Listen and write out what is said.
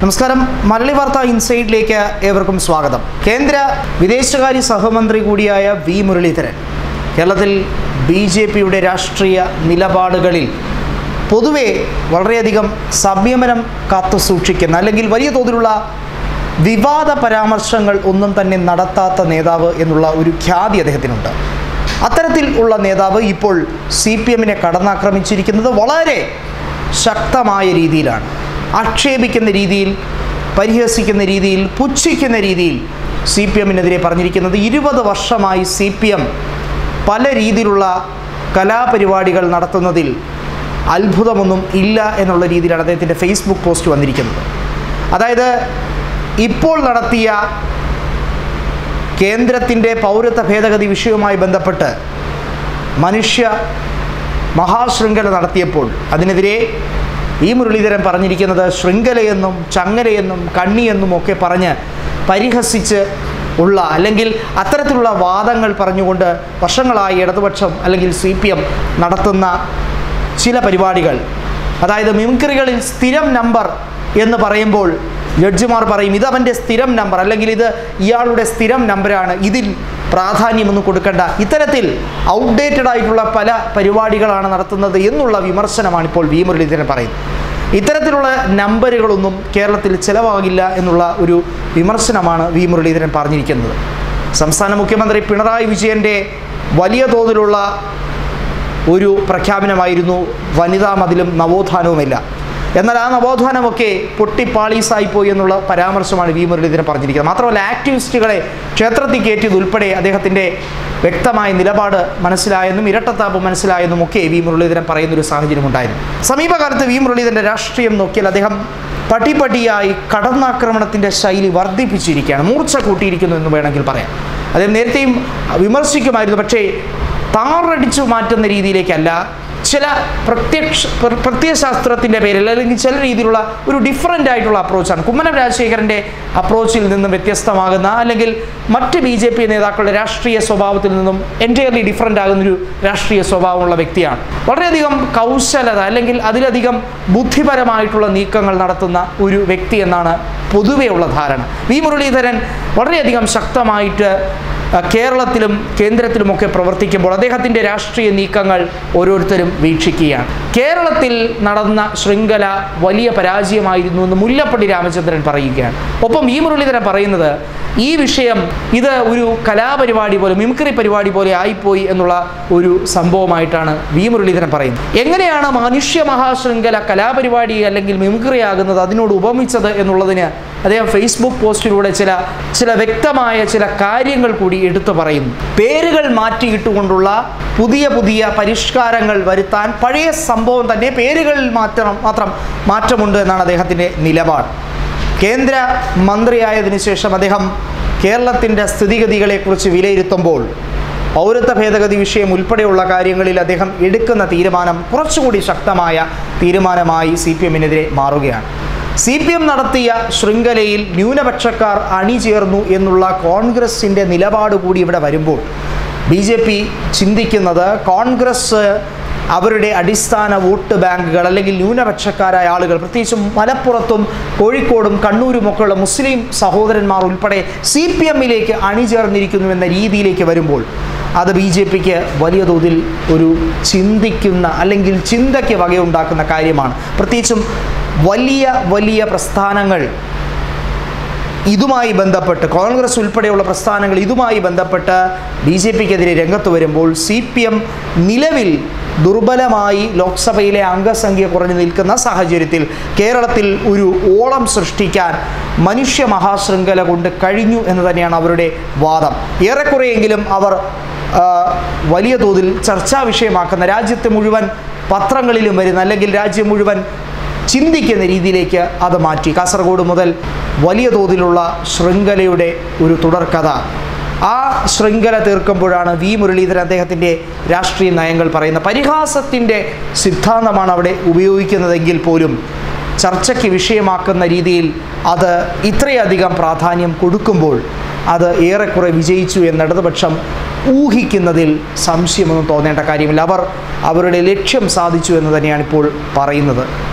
നമസ്കാരം മലയാളി വാർത്ത ഇൻസൈഡിലേക്ക് ഏവർക്കും സ്വാഗതം കേന്ദ്ര വിദേശകാര്യ സഹമന്ത്രി കൂടിയായ വി മുരളീധരൻ കേരളത്തിൽ ബി ജെ പിയുടെ രാഷ്ട്രീയ നിലപാടുകളിൽ പൊതുവെ വളരെയധികം സംയമനം കാത്തു സൂക്ഷിക്കുന്ന അല്ലെങ്കിൽ വലിയ തോതിലുള്ള വിവാദ പരാമർശങ്ങൾ ഒന്നും തന്നെ നടത്താത്ത നേതാവ് എന്നുള്ള ഒരു ഖ്യാതി അദ്ദേഹത്തിനുണ്ട് അത്തരത്തിൽ ഉള്ള നേതാവ് ഇപ്പോൾ സി പി എമ്മിനെ കടന്നാക്രമിച്ചിരിക്കുന്നത് വളരെ ശക്തമായ രീതിയിലാണ് ആക്ഷേപിക്കുന്ന രീതിയിൽ പരിഹസിക്കുന്ന രീതിയിൽ പുച്ഛിക്കുന്ന രീതിയിൽ സി പി എമ്മിനെതിരെ പറഞ്ഞിരിക്കുന്നത് ഇരുപത് വർഷമായി സി പി എം പല രീതിയിലുള്ള കലാപരിപാടികൾ നടത്തുന്നതിൽ അത്ഭുതമൊന്നും ഇല്ല എന്നുള്ള രീതിയിലാണ് അദ്ദേഹത്തിൻ്റെ ഫേസ്ബുക്ക് പോസ്റ്റ് വന്നിരിക്കുന്നത് അതായത് ഇപ്പോൾ നടത്തിയ കേന്ദ്രത്തിൻ്റെ പൗരത്വ ഭേദഗതി വിഷയവുമായി ബന്ധപ്പെട്ട് മനുഷ്യ മഹാശൃംഖല നടത്തിയപ്പോൾ അതിനെതിരെ ഈ മുരളീധരൻ പറഞ്ഞിരിക്കുന്നത് ശൃംഖലയെന്നും ചങ്ങലയെന്നും കണ്ണിയെന്നും ഒക്കെ പറഞ്ഞ് പരിഹസിച്ച് ഉള്ള അല്ലെങ്കിൽ അത്തരത്തിലുള്ള വാദങ്ങൾ പറഞ്ഞുകൊണ്ട് വർഷങ്ങളായി ഇടതുപക്ഷം അല്ലെങ്കിൽ സി പി എം നടത്തുന്ന ചില പരിപാടികൾ അതായത് മിമിക്രികളിൽ സ്ഥിരം നമ്പർ എന്ന് പറയുമ്പോൾ ജഡ്ജിമാർ പറയും ഇത് അവൻ്റെ സ്ഥിരം നമ്പർ അല്ലെങ്കിൽ ഇത് ഇയാളുടെ സ്ഥിരം നമ്പറാണ് ഇതിൽ പ്രാധാന്യമൊന്നും കൊടുക്കേണ്ട ഇത്തരത്തിൽ ഔട്ട്ഡേറ്റഡ് ആയിട്ടുള്ള പല പരിപാടികളാണ് നടത്തുന്നത് എന്നുള്ള വിമർശനമാണ് ഇപ്പോൾ വി മുരളീധരൻ പറയുന്നത് ഇത്തരത്തിലുള്ള നമ്പറുകളൊന്നും കേരളത്തിൽ ചിലവാകില്ല എന്നുള്ള ഒരു വിമർശനമാണ് വി മുരളീധരൻ പറഞ്ഞിരിക്കുന്നത് സംസ്ഥാന മുഖ്യമന്ത്രി പിണറായി വിജയൻ്റെ വലിയ തോതിലുള്ള ഒരു പ്രഖ്യാപനമായിരുന്നു വനിതാ മതിലും നവോത്ഥാനവുമില്ല എന്നാൽ ആ നവോത്ഥാനമൊക്കെ പൊട്ടിപ്പാളീസായിപ്പോയി എന്നുള്ള പരാമർശമാണ് വി മുരളീധരൻ പറഞ്ഞിരിക്കുന്നത് മാത്രമല്ല ആക്ടിവിസ്റ്റുകളെ ക്ഷേത്രത്തിൽ കയറ്റിയത് ഉൾപ്പെടെ അദ്ദേഹത്തിൻ്റെ വ്യക്തമായ നിലപാട് മനസ്സിലായെന്നും ഇരട്ടത്താപ്പ് മനസ്സിലായെന്നും ഒക്കെ വി മുരളീധരൻ പറയുന്നൊരു സാഹചര്യം ഉണ്ടായിരുന്നു സമീപകാലത്ത് വി മുരളീധരൻ്റെ രാഷ്ട്രീയം നോക്കിയാൽ അദ്ദേഹം പട്ടിപട്ടിയായി കടന്നാക്രമണത്തിൻ്റെ ശൈലി വർദ്ധിപ്പിച്ചിരിക്കുകയാണ് മൂർച്ച കൂട്ടിയിരിക്കുന്നു എന്ന് വേണമെങ്കിൽ പറയാം അദ്ദേഹം നേരത്തെയും വിമർശിക്കുമായിരുന്നു പക്ഷേ താറടിച്ചു മാറ്റുന്ന രീതിയിലേക്കല്ല ചില പ്രത്യക്ഷ പ്ര- പ്രത്യയശാസ്ത്രത്തിൻ്റെ പേരിൽ അല്ലെങ്കിൽ ചില രീതിയിലുള്ള ഒരു ഡിഫറൻ്റ് ആയിട്ടുള്ള അപ്രോച്ചാണ് കുമ്മനം രാജശേഖരൻ്റെ അപ്രോച്ചിൽ നിന്നും വ്യത്യസ്തമാകുന്ന അല്ലെങ്കിൽ മറ്റ് ബി ജെ പി നേതാക്കളുടെ രാഷ്ട്രീയ സ്വഭാവത്തിൽ നിന്നും എൻറ്റയർലി ഡിഫറൻ്റ് ആകുന്നൊരു രാഷ്ട്രീയ സ്വഭാവമുള്ള വ്യക്തിയാണ് വളരെയധികം കൗശലത അല്ലെങ്കിൽ അതിലധികം ബുദ്ധിപരമായിട്ടുള്ള നീക്കങ്ങൾ നടത്തുന്ന ഒരു വ്യക്തി എന്നാണ് പൊതുവെയുള്ള ധാരണ വി മുരളീധരൻ വളരെയധികം ശക്തമായിട്ട് അഹ് കേരളത്തിലും കേന്ദ്രത്തിലുമൊക്കെ പ്രവർത്തിക്കുമ്പോൾ അദ്ദേഹത്തിൻ്റെ രാഷ്ട്രീയ നീക്കങ്ങൾ ഓരോരുത്തരും വീക്ഷിക്കുകയാണ് കേരളത്തിൽ നടന്ന ശൃംഖല വലിയ പരാജയമായിരുന്നു എന്ന് മുല്ലപ്പള്ളി രാമചന്ദ്രൻ പറയുകയാണ് ഒപ്പം ഈ മുരളീധരൻ പറയുന്നത് ഈ വിഷയം ഇത് ഒരു കലാപരിപാടി പോലെ മിമിക്രി പരിപാടി പോലെ ആയിപ്പോയി എന്നുള്ള ഒരു സംഭവമായിട്ടാണ് വി മുരളീധരൻ പറയുന്നത് എങ്ങനെയാണ് മനുഷ്യ മഹാശൃംഖല കലാപരിപാടി അല്ലെങ്കിൽ മിമിക്രി ആകുന്നത് അതിനോട് ഉപമിച്ചത് എന്നുള്ളതിന് അദ്ദേഹം ഫേസ്ബുക്ക് പോസ്റ്റിലൂടെ ചില ചില വ്യക്തമായ ചില കാര്യങ്ങൾ കൂടി എടുത്തു പറയുന്നു പേരുകൾ മാറ്റിയിട്ടുകൊണ്ടുള്ള പുതിയ പുതിയ പരിഷ്കാരങ്ങൾ വരുത്താൻ പഴയ സംഭവം തന്നെ പേരുകളിൽ മാറ്റണം മാത്രം മാറ്റമുണ്ട് എന്നാണ് അദ്ദേഹത്തിൻ്റെ നിലപാട് കേന്ദ്ര മന്ത്രിയായതിനു ശേഷം അദ്ദേഹം കേരളത്തിൻ്റെ സ്ഥിതിഗതികളെക്കുറിച്ച് വിലയിരുത്തുമ്പോൾ പൗരത്വ ഭേദഗതി വിഷയം ഉൾപ്പെടെയുള്ള കാര്യങ്ങളിൽ അദ്ദേഹം എടുക്കുന്ന തീരുമാനം കുറച്ചുകൂടി ശക്തമായ തീരുമാനമായി സി പി എമ്മിനെതിരെ മാറുകയാണ് സി പി എം നടത്തിയ ശൃംഖലയിൽ ന്യൂനപക്ഷക്കാർ അണിചേർന്നു എന്നുള്ള കോൺഗ്രസിൻ്റെ നിലപാട് കൂടി ഇവിടെ വരുമ്പോൾ ബി ജെ പി ചിന്തിക്കുന്നത് കോൺഗ്രസ് അവരുടെ അടിസ്ഥാന വോട്ട് ബാങ്കുകൾ അല്ലെങ്കിൽ ന്യൂനപക്ഷക്കാരായ ആളുകൾ പ്രത്യേകിച്ചും മലപ്പുറത്തും കോഴിക്കോടും കണ്ണൂരുമൊക്കെയുള്ള മുസ്ലിം സഹോദരന്മാർ ഉൾപ്പെടെ സി പി എമ്മിലേക്ക് അണിചേർന്നിരിക്കുന്നു എന്ന രീതിയിലേക്ക് വരുമ്പോൾ അത് ബി ജെ പിക്ക് വലിയ തോതിൽ ഒരു ചിന്തിക്കുന്ന അല്ലെങ്കിൽ ചിന്തയ്ക്ക് വകയുണ്ടാക്കുന്ന കാര്യമാണ് പ്രത്യേകിച്ചും വലിയ വലിയ പ്രസ്ഥാനങ്ങൾ ഇതുമായി ബന്ധപ്പെട്ട് കോൺഗ്രസ് ഉൾപ്പെടെയുള്ള പ്രസ്ഥാനങ്ങൾ ഇതുമായി ബന്ധപ്പെട്ട് ബി ജെ പിക്കെതിരെ രംഗത്ത് വരുമ്പോൾ സി പി എം നിലവിൽ ദുർബലമായി ലോക്സഭയിലെ അംഗസംഖ്യ കുറഞ്ഞു നിൽക്കുന്ന സാഹചര്യത്തിൽ കേരളത്തിൽ ഒരു ഓളം സൃഷ്ടിക്കാൻ മനുഷ്യ മഹാശൃംഖല കൊണ്ട് കഴിഞ്ഞു എന്ന് തന്നെയാണ് അവരുടെ വാദം ഏറെക്കുറെയെങ്കിലും അവർ ആ, വലിയ തോതിൽ ചർച്ചാ വിഷയമാക്കുന്ന രാജ്യത്തെ മുഴുവൻ പത്രങ്ങളിലും വരുന്ന അല്ലെങ്കിൽ രാജ്യം മുഴുവൻ ചിന്തിക്കുന്ന രീതിയിലേക്ക് അത് മാറ്റി കാസർഗോഡ് മുതൽ വലിയ തോതിലുള്ള ശൃംഖലയുടെ ഒരു തുടർക്കഥ ആ ശൃംഖല തീർക്കുമ്പോഴാണ് വി മുരളീധരൻ അദ്ദേഹത്തിൻ്റെ രാഷ്ട്രീയ നയങ്ങൾ പറയുന്ന പരിഹാസത്തിൻ്റെ സിദ്ധാന്തമാണ് അവിടെ ഉപയോഗിക്കുന്നതെങ്കിൽ പോലും ചർച്ചയ്ക്ക് വിഷയമാക്കുന്ന രീതിയിൽ അത് ഇത്രയധികം പ്രാധാന്യം കൊടുക്കുമ്പോൾ അത് ഏറെക്കുറെ വിജയിച്ചു എന്ന് ഇടതുപക്ഷം ഊഹിക്കുന്നതിൽ സംശയമൊന്നും തോന്നേണ്ട കാര്യമില്ല അവർ അവരുടെ ലക്ഷ്യം സാധിച്ചു എന്ന് തന്നെയാണ് ഇപ്പോൾ പറയുന്നത്